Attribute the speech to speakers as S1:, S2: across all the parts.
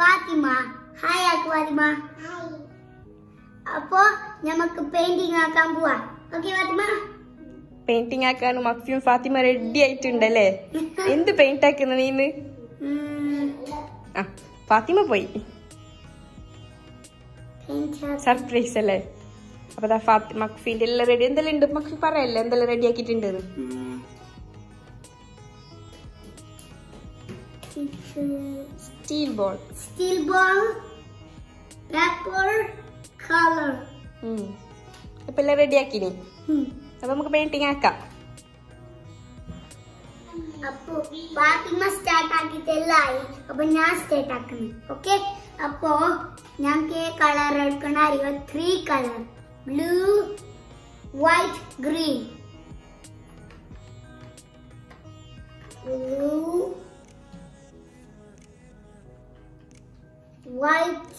S1: Fathima hi ആക്ക് ഫാത്തിമ അപ്പോ നമുക്ക് പെയിന്റിംഗ് ആക്കാൻ പോവാ ഓക്കെ ഫാത്തിമ
S2: പെയിന്റിംഗ് ആക്കാൻ മക്ഫിയും ഫാത്തിമ റെഡി ആയിട്ടുണ്ടല്ലേ എന്ത് പെയിന്റ് ആക്കുന്ന നീന്ന്
S1: ഉം,
S2: ആ ഫാത്തിമ പോയി
S1: paint ആക്കാം.
S2: സർപ്രൈസ് അല്ലേ അപ്പൊ ദാ ഫാത്തി മക്ഫിന്റെ എല്ലാം റെഡി എന്തെല്ലാം ഉണ്ട് മക്ഫി പറയല്ലേ എന്തെല്ലാം റെഡി ആക്കിയിട്ടുണ്ട്
S1: ഉം. ഇത്
S2: steel ball
S1: steel ball, paper, color.
S2: ഇപ്പൊ എല്ലാം റെഡി ആക്കിനി
S1: ഉം.
S2: അപ്പൊ നമുക്ക് പെയിന്റിംഗ് ആക്കാം
S1: അപ്പൊ ഫാത്തിമ സ്റ്റാർട്ട് ആക്കിയിട്ടെല്ലായി അപ്പൊ ഞാൻ സ്റ്റാർട്ട് ആക്കുന്നു ഓക്കെ അപ്പോ ഞങ്ങൾക്ക് കളർ എടുക്കണ അറിയോ three colour blue white green blue white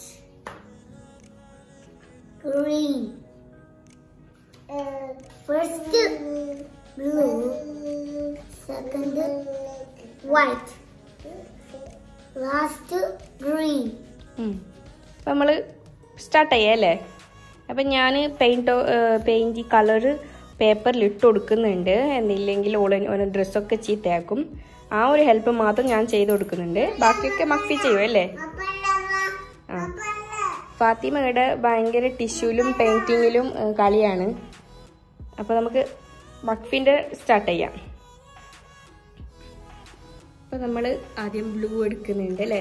S1: green first blue second white last green
S2: ഉം. അപ്പൊ നമ്മള് സ്റ്റാർട്ട് ചെയ്യാം അല്ലേ അപ്പൊ ഞാൻ പെയിന്റ് പെയിന്റ് കളറ് പേപ്പറിൽ ഇട്ട് കൊടുക്കുന്നുണ്ട് എന്നില്ലെങ്കിൽ ഓള് ഓരോ ഡ്രസ്സൊക്കെ ചീത്തയാക്കും ആ ഒരു ഹെൽപ്പ് മാത്രം ഞാൻ ചെയ്ത് കൊടുക്കുന്നുണ്ട് ബാക്കിയൊക്കെ മക്ഫി ചെയ്യും അല്ലേ ആ ഫാത്തിമയുടെ ഭയങ്കര ടിഷ്യൂലും പെയിന്റിങ്ങിലും കളിയാണ് അപ്പൊ നമുക്ക് മക്ഫിന്റെ സ്റ്റാർട്ട് ചെയ്യാം അപ്പൊ നമ്മള് ആദ്യം ബ്ലൂ എടുക്കുന്നുണ്ട് അല്ലേ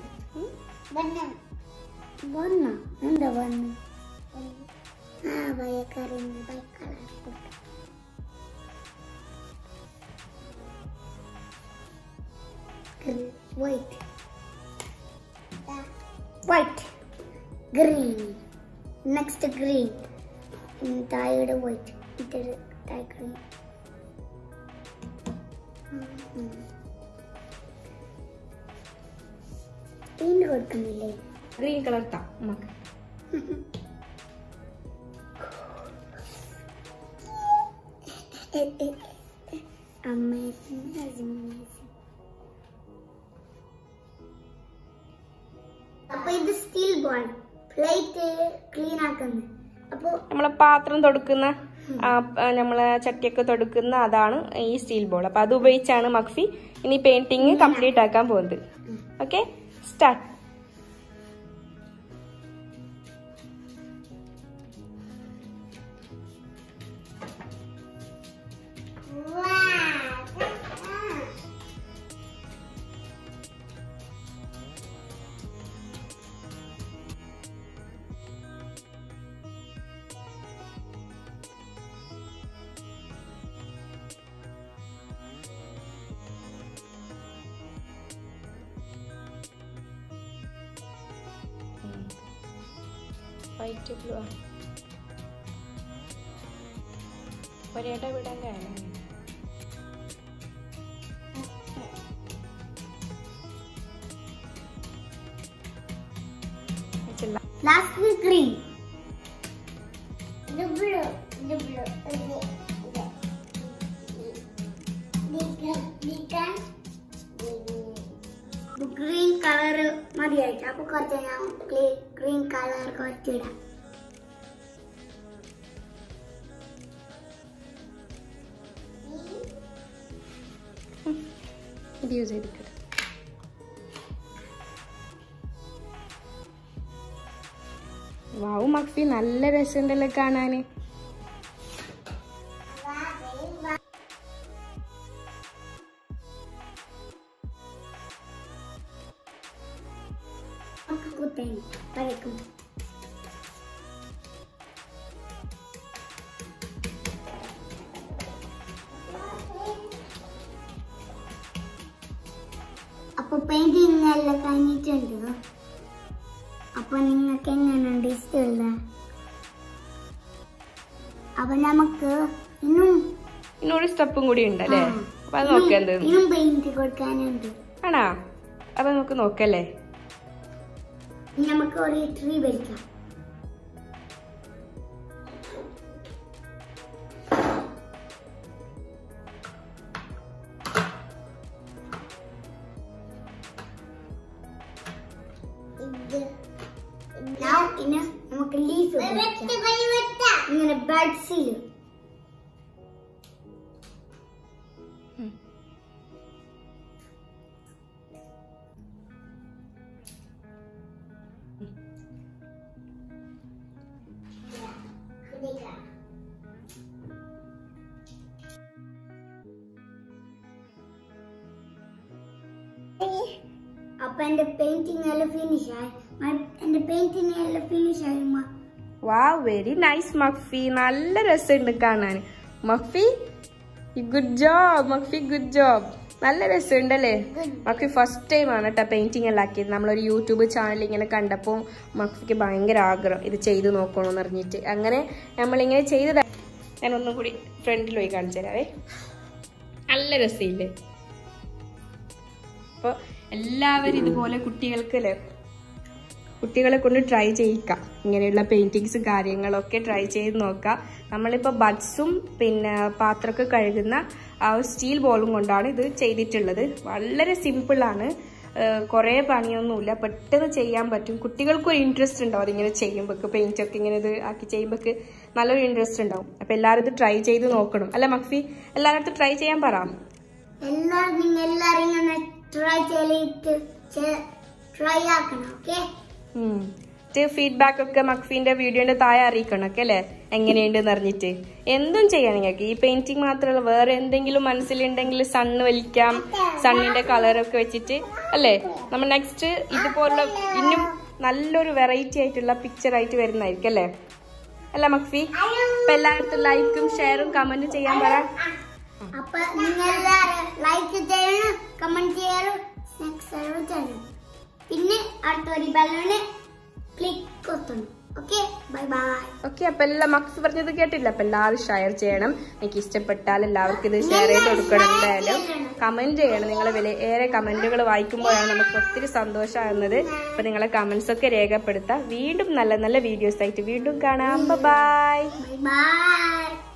S1: വന്ന എന്താ വന്ന ആ ഭയക്കറിയുന്നു ഭയക്കറ white white green next green താഴെ വൈറ്റ് ഇത് താഴെ ഗ്രീൻ പെയിന്റ് കൊടുക്കുന്നില്ലേ
S2: ഗ്രീൻ കളർ താ നമുക്ക്
S1: Amazing, amazing. അപ്പൊ ഇത് സ്റ്റീൽ ബോൾ പ്ലേറ്റ് ക്ലീൻ ആക്കുന്നു അപ്പൊ
S2: നമ്മളെ പാത്രം തൊടുക്കുന്ന ആ, ആ, നമ്മളെ ചട്ടിയൊക്കെ തൊടുക്കുന്ന അതാണ് ഈ സ്റ്റീൽ ബോൾ അപ്പൊ അത് ഉപയോഗിച്ചാണ് മക്ഫി ഇനി പെയിന്റിങ് കംപ്ലീറ്റ് ആക്കാൻ പോകുന്നത് ഓക്കെ സ്റ്റാർട്ട് വൈറ്റ് ബ്ലൂ ഒരേട വിടാൻ കാരണം വെച്ചില്ല.
S1: ലാസ്റ്റ് ഗ്രീൻ ഇത് ബ്ലൂ ഇത് ബ്ലൂ ഗ്രീൻ കളർ മതിയായിട്ട് അപ്പൊ കുറച്ച് ഞാൻ ഗ്രീൻ കളർ കുറച്ചിടാം
S2: ഇത് യൂസ് ചെയ്തിട്ട് വാവ് മക്ഫി നല്ല രസമുണ്ടല്ലോ കാണാന്
S1: നമുക്ക് കുത്തേന് വരയ്ക്കും അപ്പൊ പെയിന്റിങ് എല്ലാം കഴിഞ്ഞിട്ടുണ്ട് അപ്പൊ നിങ്ങൾക്ക് എങ്ങനെയുണ്ട് ഇഷ്ടമില്ല അപ്പൊ നമുക്ക് ഇന്നും
S2: ഇന്നൊരു സ്റ്റെപ്പും കൂടി ഉണ്ട് അല്ലേ
S1: ആ,
S2: അപ്പൊ അത്
S1: ഇന്നും-
S2: നോക്കാം എന്ത്
S1: ഇന്നും പെയിന്റ് കൊടുക്കാനുണ്ട്
S2: ആണാ അപ്പൊ നമുക്ക് നോക്കല്ലേ
S1: ഇനി നമുക്ക് ഒരു ട്രീ വരയ്ക്കാം Now ഇനി നമുക്ക് ലീഫ് ഇങ്ങനെ ബഡ്സിൽ അപ്പൊ എന്റെ പെയിന്റിംഗ് എല്ലാം ഫിനിഷ് ആയി മ- എന്റെ പെയിന്റിംഗ് എല്ലാം ഫിനിഷ് ആയി ഉമ്മ.
S2: വാ വെരി നൈസ് മഫി നല്ല രസമുണ്ട് കാണാൻ Muffy good job Muffy good job നല്ല രസമുണ്ടല്ലേ മഫി ഫസ്റ്റ് ടൈം ആണ് കേട്ടോ പെയിന്റിംഗ് എല്ലാം ആക്കിയത് നമ്മളൊരു യൂട്യൂബ് ചാനൽ ഇങ്ങനെ കണ്ടപ്പോൾ മഫിക്ക് ഭയങ്കര ആഗ്രഹം ഇത് ചെയ്ത് നോക്കണമെന്ന് അറിഞ്ഞിട്ട് അങ്ങനെ നമ്മളിങ്ങനെ ചെയ്തത് ഞാൻ ഒന്നും കൂടി ഫ്രണ്ടിൽ പോയി കാണിച്ചു തരാവേ നല്ല രസമില്ലേ അപ്പോൾ എല്ലാവരും ഇതുപോലെ കുട്ടികൾക്ക് അല്ലേ കുട്ടികളെ കൊണ്ട് ട്രൈ ചെയ്യിക്കാം ഇങ്ങനെയുള്ള പെയിന്റിങ്സ് കാര്യങ്ങളൊക്കെ ട്രൈ ചെയ്ത് നോക്കാം നമ്മളിപ്പോൾ ബഡ്സും പിന്നെ പാത്രമൊക്കെ കഴുകുന്ന ആ സ്റ്റീൽ ബോളും കൊണ്ടാണ് ഇത് ചെയ്തിട്ടുള്ളത് വളരെ സിമ്പിളാണ് കുറേ പണിയൊന്നുമില്ല പെട്ടെന്ന് ചെയ്യാൻ പറ്റും കുട്ടികൾക്കും ഒരു ഇൻട്രസ്റ്റ് ഉണ്ടാവും അതിങ്ങനെ ചെയ്യുമ്പോൾ പെയിന്റ് ഒക്കെ ഇങ്ങനെ ഇത് ആക്കി ചെയ്യുമ്പോൾ നല്ലൊരു ഇൻട്രസ്റ്റ് ഉണ്ടാവും അപ്പം എല്ലാവരും ഇത് ട്രൈ ചെയ്ത് നോക്കണം അല്ല മക്ഫി എല്ലാവരും ട്രൈ ചെയ്യാൻ പറ
S1: എല്ലാരും നിങ്ങൾ എല്ലാരും ഇങ്ങനെ ട്രൈ ചെയ്തിട്ട് ട്രൈ ആക്കണം ഓക്കെ
S2: ഫീഡ്ബാക്ക് ഒക്കെ മക്ഫീന്റെ വീഡിയോന്റെ താഴെ അറിയിക്കണം ഒക്കെ അല്ലേ എങ്ങനെയുണ്ടെന്ന് അറിഞ്ഞിട്ട് എന്തും ചെയ്യാം നിങ്ങൾക്ക് ഈ പെയിന്റിങ് മാത്രമല്ല വേറെ എന്തെങ്കിലും മനസ്സിലുണ്ടെങ്കിൽ സണ്ണ് വലിക്കാം സണ്ണിന്റെ കളറൊക്കെ വെച്ചിട്ട് അല്ലേ നമ്മൾ നെക്സ്റ്റ് ഇതുപോലുള്ള ഇന്നും നല്ലൊരു വെറൈറ്റി ആയിട്ടുള്ള പിക്ചർ ആയിട്ട് വരുന്നതായിരിക്കും അല്ലേ അല്ല മക്ഫി അപ്പൊ എല്ലായിടത്തും ലൈക്കും ഷെയറും കമന്റും ചെയ്യാൻ പറ
S1: അപ്പൊ നിങ്ങൾ എല്ലാരും ലൈക്ക് ചെയ്യണം കമന്റ് ചെയ്യണം സബ്സ്ക്രൈബ് ചെയ്യണം പിന്നെ അടുത്തൊരു ബലൂണ് ക്ലിക്ക് കൊത്തണം ഓക്കെ ബൈ ബൈ
S2: ഓക്കെ അപ്പൊ എല്ലാം മക്സ് പറഞ്ഞത് കേട്ടില്ല അപ്പൊ എല്ലാവരും ഷെയർ ചെയ്യണം എനിക്ക് ഇഷ്ടപ്പെട്ടാൽ എല്ലാവർക്കും ഇത് ഷെയർ ചെയ്ത് കൊടുക്കണം എന്തായാലും കമന്റ് ചെയ്യണം നിങ്ങളെ വില ഏറെ കമന്റുകൾ വായിക്കുമ്പോഴാണ് നമുക്ക് ഒത്തിരി സന്തോഷമാകുന്നത് അപ്പൊ നിങ്ങളെ കമന്റ്സ് ഒക്കെ രേഖപ്പെടുത്താം വീണ്ടും നല്ല നല്ല വീഡിയോസ് ആയിട്ട് വീണ്ടും കാണാം ബൈ
S1: ബൈ ബൈ